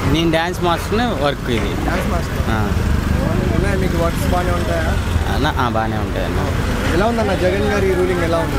నేను డ్యాన్స్ మాస్టర్ని వర్క్ ఇది డాన్స్ మాస్టర్ ఆ. ఉన్నాయి మీకు వర్క్స్ బాగానే ఉంటాయా అన్న ఆ, బాగానే ఉంటుంది అన్న ఎలా ఉందన్న జగన్ గారి రూలింగ్ ఎలా ఉంది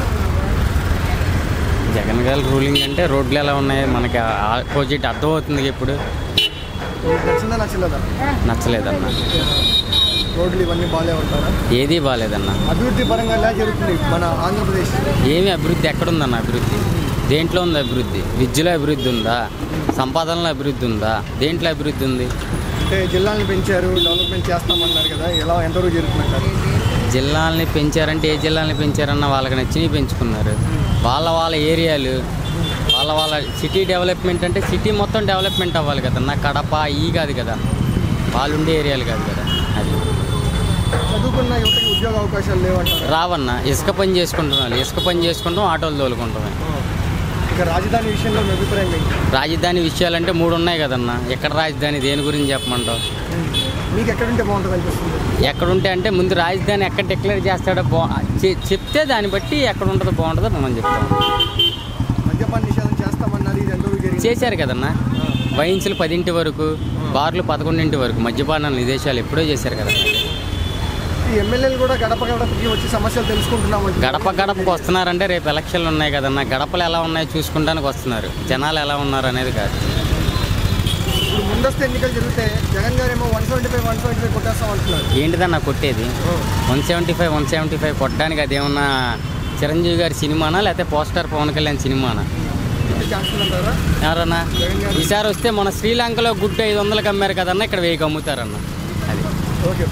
జగన్ గారి రూలింగ్ అంటే రోడ్లు ఎలా ఉన్నాయి మనకి ఆపోజిట్ అర్థమవుతుంది ఇప్పుడు మీకు నచ్చిందా నచ్చలేదా నచ్చలేదన్న రోడ్లు ఇవన్నీ బాగాలే ఉంటారా ఏదీ బాగాలేదన్న అభివృద్ధి పరంగా ఎలా జరుగుతుంది మన ఆంధ్రప్రదేశ్ ఏమి అభివృద్ధి ఎక్కడుందన్న అభివృద్ధి దేంట్లో ఉంది అభివృద్ధి విద్యలో అభివృద్ధి ఉందా సంపాదనలో అభివృద్ధి ఉందా దేంట్లో అభివృద్ధి ఉంది అంటే జిల్లాలను పెంచారు డెవలప్మెంట్ చేస్తామన్నారు కదా ఎలా ఎంతవరకు జరుగుతుందంటారు జిల్లాలని పెంచారంటే ఏ జిల్లాలని పెంచారన్న వాళ్ళకి నచ్చినవి పెంచుకున్నారు వాళ్ళ వాళ్ళ ఏరియాలు వాళ్ళ వాళ్ళ సిటీ డెవలప్మెంట్ అంటే సిటీ మొత్తం డెవలప్మెంట్ అవ్వాలి కదన్న కడప ఈ కాదు కదా వాళ్ళు ఉండే ఏరియాలు కాదు కదా అది చదువుకున్న యువతకి ఉద్యోగ అవకాశాలు లేవంటారు రావన్న ఇసుక పని చేసుకుంటున్నారు ఇసుక పని చేసుకుంటాం ఆటోలు తోలుకుంటామే ఇక రాజధాని విషయంలో మీ అభిప్రాయం ఏంటి రాజధాని విషయాలంటే మూడు ఉన్నాయి కదన్న ఎక్కడ రాజధాని దేని గురించి చెప్పమంటావు మీకు ఎక్కడుంటే బాగుంటుంది అనిపిస్తుంది ఎక్కడుంటే అంటే ముందు రాజధాని ఎక్కడ డిక్లేర్ చేస్తాడో బా చె- చెప్తే దాన్ని బట్టి ఎక్కడ ఉంటుందో బాగుంటుందో మనం చెప్తాం మద్యపాన నిషేధం చేస్తామన్నారు ఇది ఎంతవరకు జరిగింది చేశారు కదన్నా వైన్స్లు పదింటి వరకు బార్లు పదకొండింటి వరకు మద్యపానాలు విదేశాలు ఎప్పుడో చేశారు కదా ఈ ఎమ్మెల్యేలు కూడా గడప గడపకి వచ్చి సమస్యలు తెలుసుకుంటున్నాము గడప గడపకు వస్తున్నారంటే రేపు ఎలక్షన్లు ఉన్నాయి కదన్నా గడపలు ఎలా ఉన్నాయో చూసుకుంటానికి వస్తున్నారు జనాలు ఎలా ఉన్నారు అనేది కాదు ఇప్పుడు ముందస్తు ఎన్నికలు జరిగితే జగన్ గారు ఏమో one seventy five one seventy five కొట్టేస్తాం అంటున్నారు ఏంటిదన్నా కొట్టేది one seventy five one seventy five కొట్టడానికి అదేమన్నా చిరంజీవి గారి సినిమానా లేకపోతే పోస్టర్ పవన్ కళ్యాణ్ సినిమానా ఛాన్స్ ఉందంటారా ఎవరన్నా జగన్ గారు ఈసారి వస్తే మన శ్రీలంకలో గుడ్డు ఐదు వందలకి అమ్మారు కదన్నా ఇక్కడ వెయ్యికి అమ్ముతారన్న అది ఓకే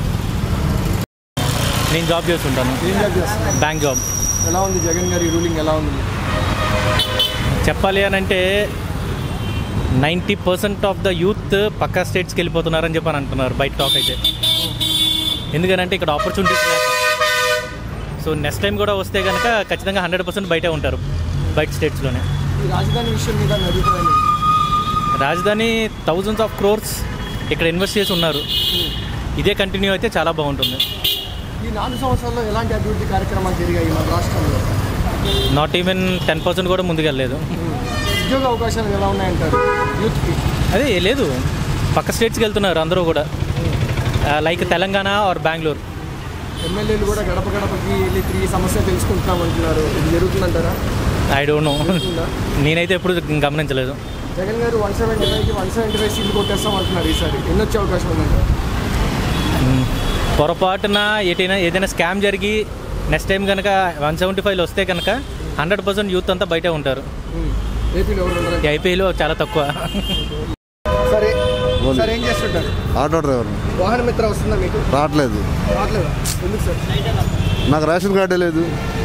నేను జాబ్ చేస్తుంటాను ఏం జాబ్ చేస్తున్నారు బ్యాంక్ జాబ్ ఎలా ఉంది జగన్ గారి రూలింగ్ ఎలా ఉంది చెప్పాలి అని అంటే ninety percent of the youth పక్కా స్టేట్స్కి వెళ్ళిపోతున్నారని చెప్పి అని అంటున్నారు బయట టాక్ అయితే ఎందుకనంటే ఇక్కడ ఆపర్చునిటీస్ లేక సో నెక్స్ట్ టైం కూడా వస్తే కనుక ఖచ్చితంగా హండ్రెడ్ పర్సెంట్ బయటే ఉంటారు బయట స్టేట్స్లోనే ఈ రాజధాని విషయం మీద మీ అభిప్రాయం ఏంటి? రాజధాని థౌజండ్స్ ఆఫ్ క్రోర్స్ ఇక్కడ ఇన్వెస్ట్ చేసి ఉన్నారు ఇదే కంటిన్యూ అయితే చాలా బాగుంటుంది ఈ నాలుగు సంవత్సరాల్లో ఎలాంటి అభివృద్ధి కార్యక్రమాలు జరిగాయి మన రాష్ట్రంలో నాట్ ఈవెన్ టెన్ పర్సెంట్ కూడా ముందుకెళ్ళలేదు ఉద్యోగ అవకాశాలు ఎలా ఉన్నాయంటారు యూత్కి అదే లేదు పక్క స్టేట్స్కి వెళ్తున్నారు అందరూ కూడా లైక్ తెలంగాణ ఆర్ బెంగళూరు ఎమ్మెల్యేలు కూడా గడప గడపకి వెళ్ళి తిరిగి సమస్య తెలుసుకుంటున్నాం అంటున్నారు ఇది జరుగుతుందంటారా ఐ డోంట్ నో జరుగుతుందా? నేనైతే ఎప్పుడు గమనించలేదు జగన్ గారు వన్ సెవెంటీ ఫైవ్కి వన్ సెవెంటీ ఫైవ్ సీట్లు కొట్టేస్తాం అంటున్నారు ఈసారి ఎన్ని వచ్చే అవకాశం ఉందంటారు మ్, పొరపాటున ఏదైనా ఏదైనా స్కామ్ జరిగి నెక్స్ట్ టైం కనుక వన్ సెవెంటీ ఫైవ్లో వస్తే కనుక హండ్రెడ్ పర్సెంట్ యూత్ అంతా బయటే ఉంటారు ఉమ్. ఏపీలో ఎవరు ఉండరు ఈ ఐపీఎల్లో చాలా తక్కువ సరే సార్ ఏం చేస్తుంటారు ఆటో డ్రైవర్ వాహన మిత్ర వస్తుందా మీకు రావట్లేదు రావట్లేదా ఎందుకు సార్ నాకు రేషన్ కార్డే లేదు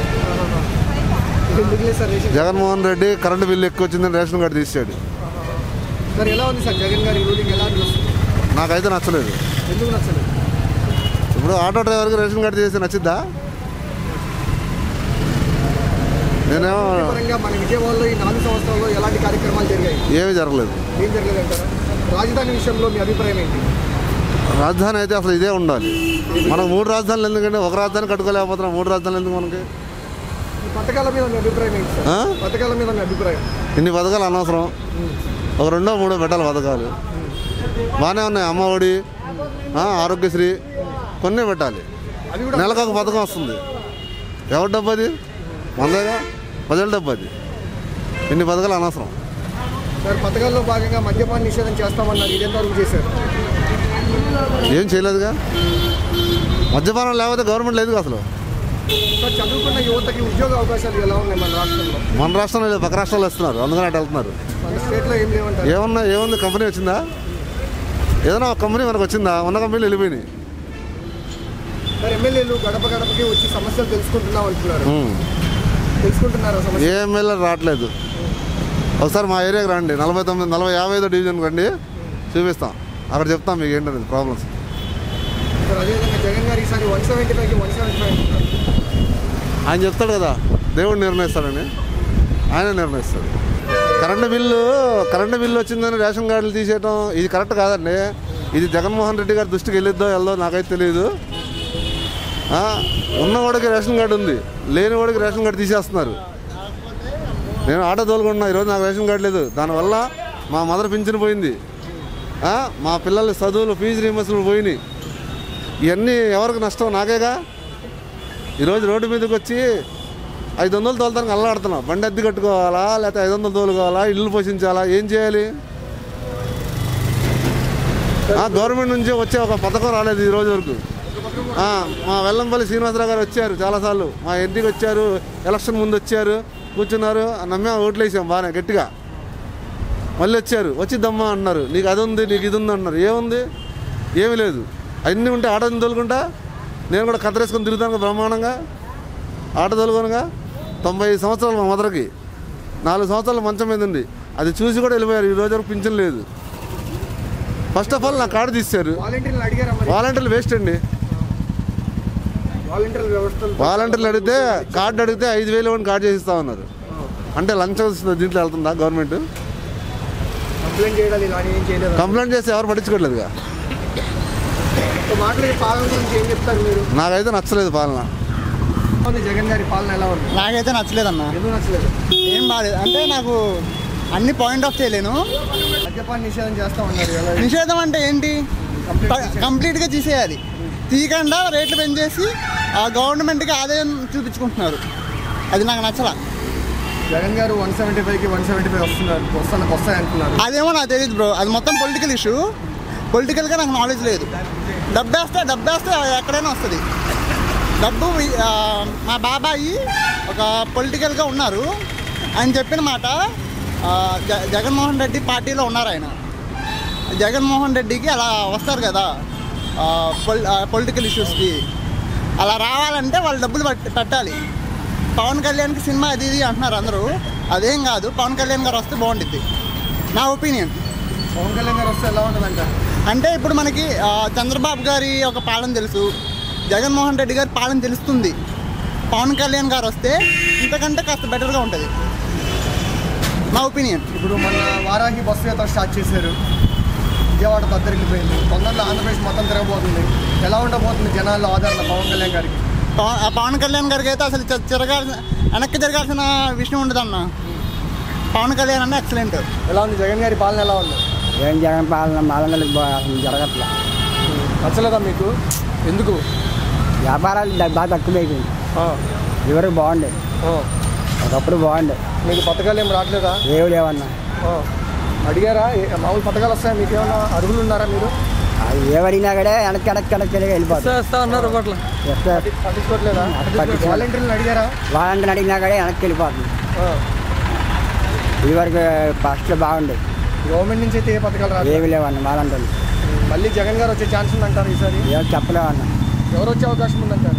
ఎందుకు లేదు sir ration Jaganmohan Reddy current bill ఎక్కువ వచ్చిందని రేషన్ కార్డు తీసాడు సార్ ఎలా ఉంది సార్ జగన్ గారి రూలింగ్ ఎలా అనిపిస్తుంది నాకైతే నచ్చలేదు ఎందుకు నచ్చలేదు ఇప్పుడు ఆటో డ్రైవర్కి రేషన్ కార్డు చేస్తే నచ్చిద్దా నేనేమో పరంగా మన విజయవాడలో ఈ నాలుగు సంవత్సరాల్లో ఎలాంటి కార్యక్రమాలు జరిగాయి ఏమీ జరగలేదు ఏం జరగలేదంటారా రాజధాని విషయంలో మీ అభిప్రాయం ఏంటి రాజధాని అయితే అసలు ఇదే ఉండాలి మనకు మూడు రాజధానులు ఎందుకంటే ఒక రాజధాని కట్టుకోలేకపోతున్నాం మూడు రాజధానులు ఎందుకు మనకి ఈ పథకాల మీద మీ అభిప్రాయం ఏంటి సార్ ఆ? పథకాల మీద మీ అభిప్రాయం ఇన్ని పథకాలు అనవసరం ఒక రెండో మూడో పెట్టాలి పథకాలు బాగానే ఉన్నాయి అమ్మ ఒడి ఆ, ఆరోగ్యశ్రీ కొన్ని పెట్టాలి అది కూడా నెలకు ఒక పథకం వస్తుంది ఎవరి డబ్బు అది మందేగా ప్రజల డబ్బు అది ఇన్ని పథకాలు అనవసరం సార్ పథకాల్లో భాగంగా మద్యపాన నిషేధం చేస్తామన్నారు ఇది ఎంతవరకు చేశారు ఏం చేయలేదుగా మద్యపానం లేకపోతే గవర్నమెంట్ లేదుగా అసలు సార్ చదువుకున్న యువతకి ఉద్యోగ అవకాశాలు ఎలా ఉన్నాయి మన రాష్ట్రంలో మన రాష్ట్రంలో లేదు పక్క రాష్ట్రాలు ఇస్తున్నారు అందుకని అటు వెళ్తున్నారు మన స్టేట్లో ఏం లేవంటారు ఏమన్నా ఏముంది కంపెనీ వచ్చిందా ఏదైనా ఒక కంపెనీ మనకు వచ్చిందా ఉన్న కంపెనీలు వెళ్ళిపోయినాయి సార్ ఎమ్మెల్యేలు గడప గడపకి వచ్చి సమస్యలు తెలుసుకుంటున్నాం అంటున్నారు ఉమ్. తెలుసుకుంటున్నారా సమస్య ఏ ఎమ్మెల్యే రావట్లేదు ఒకసారి మా ఏరియాకి రండి నలభై తొమ్మిది నలభై యాభై ఐదో డివిజన్కి రండి చూపిస్తాం అక్కడ చెప్తాం మీకు ఏంటనేది ప్రాబ్లమ్స్ సార్ అదేవిధంగా జగన్ గారు ఈసారి వన్ సెవెంటీ ఫైవ్కి వన్ సెవెంటీ ఫైవ్ ఆయన చెప్తాడు కదా దేవుడు నిర్ణయిస్తాడని ఆయన నిర్ణయిస్తాడు కరెంటు బిల్లు కరెంటు బిల్లు వచ్చిందని రేషన్ కార్డులు తీసేయటం ఇది కరెక్ట్ కాదండి ఇది జగన్మోహన్ రెడ్డి గారి దృష్టికి వెళ్ళిద్దో వెళ్దో నాకైతే తెలియదు ఆ, ఉన్నవాడికి రేషన్ కార్డు ఉంది లేనివాడికి రేషన్ కార్డు తీసేస్తున్నారు నేను ఆటో తోలుకుంటున్నా ఈరోజు నాకు రేషన్ కార్డు లేదు దానివల్ల మా మదర్ పింఛన్ పోయింది ఆ, మా పిల్లల చదువులు ఫీజు రీంబర్స్మెంట్ పోయినాయి ఇవన్నీ ఎవరికి నష్టం నాకేగా ఈరోజు రోడ్డు మీదకి వచ్చి ఐదు వందలు తోలుతానికి అల్లాడుతున్నాం బండి అద్దె కట్టుకోవాలా లేకపోతే ఐదు వందలు తోలుకోవాలా ఇల్లు పోషించాలా ఏం చేయాలి ఆ, గవర్నమెంట్ నుంచి వచ్చే ఒక పథకం రాలేదు ఈ రోజు వరకు ఆ, మా వెల్లంపల్లి శ్రీనివాసరావు గారు వచ్చారు చాలాసార్లు మా ఇంటికి వచ్చారు ఎలక్షన్ ముందు వచ్చారు కూర్చున్నారు నమ్మే ఓట్లు వేసాం బాగానే గట్టిగా మళ్ళీ వచ్చారు వచ్చిద్దమ్మా అన్నారు నీకు అది ఉంది నీకు ఇది ఉంది అన్నారు ఏముంది ఏమీ లేదు అన్నీ ఉంటే ఆటో తోలుకుంటా నేను కూడా కత్తరేసుకొని తిరుగుతాను కదా బ్రహ్మాండంగా ఆటో తోలుకోనుగా తొంభై ఐదు సంవత్సరాలు మా మదర్కి నాలుగు సంవత్సరాలు మంచం మీద ఉంది అది చూసి కూడా వెళ్ళిపోయారు ఈ రోజు వరకు పింఛన్ లేదు ఫస్ట్ ఆఫ్ ఆల్ నా కార్డు తీశారు వాలంటీర్లు అడిగారా మరి వాలంటీర్లు వేస్ట్ అండి వాలంటీర్ల వ్యవస్థలు వాలంటీర్లు అడిగితే కార్డు అడిగితే ఐదు వేలు ఇవ్వండి కార్డు చేసిస్తా ఉన్నారు అంటే లంచం ఇస్తుంది దీంట్లో వెళ్తుందా గవర్నమెంట్ కంప్లైంట్ చేయడాలు ఇలా ఏం చేయలేదు కంప్లైంట్ చేస్తే ఎవరు పట్టించుకోవట్లేదుగా ఒక మాటలు ఈ పాలన గురించి ఏం చెప్తారు మీరు నాకైతే నచ్చలేదు పాలన ఉంది జగన్ గారి పాలన ఎలా ఉంది నాకైతే నచ్చలేదన్న ఎందుకు నచ్చలేదు ఏం బాగాలేదు అంటే నాకు అన్ని పాయింట్ ఆఫ్ చేయలేను మద్యపాన నిషేధం చేస్తా ఉన్నారు ఎలా నిషేధం అంటే ఏంటి Complete ప- కంప్లీట్గా తీసేయాలి తీయకుండా రేట్లు పెంచేసి ఆ గవర్నమెంట్కి ఆదాయం చూపించుకుంటున్నారు అది నాకు నచ్చలా జగన్ గారు వన్ సెవెంటీ ఫైవ్కి వన్ సెవెంటీ ఫైవ్ వస్తున్నారు వస్తాను వస్తాయి అంటున్నారు అదేమో నాకు తెలియదు బ్రో అది మొత్తం పొలిటికల్ ఇష్యూ పొలిటికల్గా నాకు నాలెడ్జ్ లేదు డబ్బు వేస్తే డబ్బు వేస్తే ఎక్కడైనా వస్తుంది డబ్బు వి- ఆ, మా బాబాయి ఒక పొలిటికల్గా ఉన్నారు ఆయన చెప్పిన మాట ఆ, జ- జగన్మోహన్ రెడ్డి పార్టీలో ఉన్నారు ఆయన జగన్మోహన్ రెడ్డికి అలా వస్తారు కదా ఆ, పొల్ పొలిటికల్ ఇష్యూస్కి అలా రావాలంటే వాళ్ళు డబ్బులు పట్- పెట్టాలి పవన్ కళ్యాణ్కి సినిమా అది ఇది అంటున్నారు అందరూ అదేం కాదు పవన్ కళ్యాణ్ గారు వస్తే బాగుంటుంది నా ఒపీనియన్ పవన్ కళ్యాణ్ గారు వస్తే ఎలా ఉంటుందంట అంటే ఇప్పుడు మనకి ఆ, చంద్రబాబు గారి ఒక పాలన తెలుసు జగన్మోహన్ రెడ్డి గారి పాలన తెలుస్తుంది పవన్ కళ్యాణ్ గారు వస్తే ఇంతకంటే కాస్త బెటర్గా ఉంటుంది నా ఒపీనియన్ ఇప్పుడు మన వారాహి బస్సు యాత్ర స్టార్ట్ చేశారు విజయవాడ దద్దరిల్లిపోయింది తొందరలో ఆంధ్రప్రదేశ్ మొత్తం తిరగబోతుంది ఎలా ఉండబోతుంది జనాల్లో ఆదరణ పవన్ కళ్యాణ్ గారికి పవన్ ఆ పవన్ కళ్యాణ్ గారికి అయితే అసలు తి- తిరగాల్సిన వెనక్కి తిరగాల్సిన విషయం ఉండదన్న పవన్ కళ్యాణ్ అన్న ఎక్సలెంట్ ఎలా ఉంది జగన్ గారి పాలన ఎలా ఉంది ఏం జగన్ పాలన మాలనలకు జరగట్లా నచ్చలేదా మీకు ఎందుకు వ్యాపారాలు ద- బాగా తక్కువైపోయింది ఆ, ఇవరకు బాగుండే ఆ. ఒకప్పుడు బాగుండే మీకు పథకాలు ఏం రావట్లేదా ఏవి లేవన్నా ఆ. అడిగారా ఏ- మామూలు పథకాలు వస్తాయా మీకు ఏమైనా అర్హులు ఉన్నారా మీరు అది ఏవడినా కూడా వెనక్కి వెనక్కి వెనక్కి వెళ్ళి వెళ్ళిపోతుంది వస్తే పట్టించుకోవట్లేదా పట్టించుకో- వాలంటీర్లను అడిగారా వాళ్ళందరిని అడిగినా కూడా వెనక్కి వెళ్ళిపోతుంది ఆ. ఇదివరకు ఫస్ట్లో బాగుండే గవర్నమెంట్ నుంచి అయితే ఏ పథకాలు రాదు ఏవి లేవన్న వాళ్ళందరూ మళ్ళీ జగన్ గారు వచ్చే ఛాన్స్ ఉందంటారు ఈసారి ఏం చెప్పలేమన్నా ఎవరు వచ్చే అవకాశం ఉందంటారు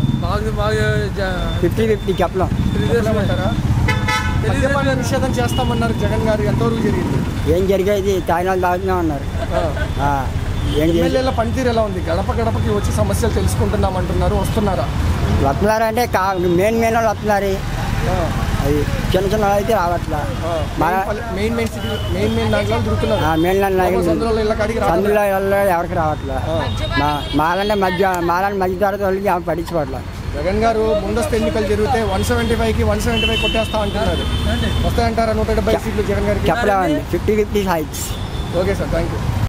ఫిఫ్టీ ఫిఫ్టీ చెప్పలేం చెప్పలేమంటారా మద్యపాన నిషేధం చేస్తామన్నారు జగన్ గారు ఎంతవరకు జరిగింది ఏం జరిగేది తాయినాలు తాగుతూనే ఉన్నారు ఆ, ఏం చేసి ఎమ్మెల్యేల పనితీరు ఎలా ఉంది గడప గడపకి వచ్చి సమస్యలు తెలుసుకుంటున్నాం అంటున్నారు వస్తున్నారా వస్తున్నారు అంటే కా మెయిన్ మెయిన్ వాళ్ళు వస్తున్నారు అది చిన్న చిన్న వాళ్ళు అయితే రావట్లా మన main main city main main దాంట్లో తిరుగుతున్నారు మెయిన్ సందులో ఇళ్ళ కాడికి రావట్లేదు. సందులో వాళ్ళు ఎవరికి రావట్లా మా మాలంటే మధ్య మాలంటే మధ్య తరగతి వాళ్ళకి ఆమె పట్టించుకోవట్లా జగన్ గారు ముందస్తు ఎన్నికలు జరిగితే వన్ సెవెంటీ ఫైవ్కి వన్ సెవెంటీ ఫైవ్ కొట్టేస్తా అంటున్నారు వస్తాయంటారా నూట డెబ్బై సీట్లు జగన్ గారికి చెప్పలేమండి fifty fifty heights okay sir thank you